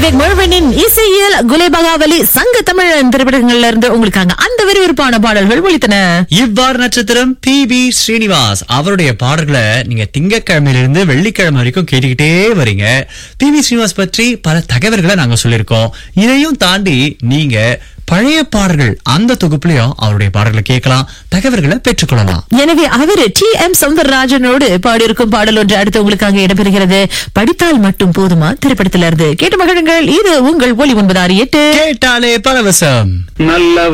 விவேக் முழுவனின் இசையில் குலேபகாவலி சங்க தமிழ் திரைப்படங்கள்ல இருந்து உங்களுக்காக அந்த விறுவிறுப்பான பாடல்கள் ஒழித்தன இவ்வாறு நட்சத்திரம் பி பி ஸ்ரீனிவாஸ் அவருடைய பாடல்களை நீங்க திங்கட்கிழமையிலிருந்து வெள்ளிக்கிழமை வரைக்கும் கேட்டுக்கிட்டே வரீங்க பி வி ஸ்ரீனிவாஸ் பற்றி பல தகவல்களை நாங்க சொல்லியிருக்கோம் இதையும் தாண்டி நீங்க பழைய பாடல்கள் அந்த தொகுப்புலயும் அவருடைய பாடல்களை கேட்கலாம் தகவல்களை பெற்றுக்கொள்ளலாம் எனவே அவர் டி எம் சவுந்தரராஜனோடு பாடியிருக்கும் பாடல் ஒன்று அடுத்து உங்களுக்காக இடம்பெறுகிறது படித்தால் மட்டும் போதுமா திரைப்படத்திலிருந்து கேட்டு மகிழுங்கள் இது உங்கள் ஒலி ஒன்பது ஆறு எட்டு கேட்டாலே பரவசம் நல்ல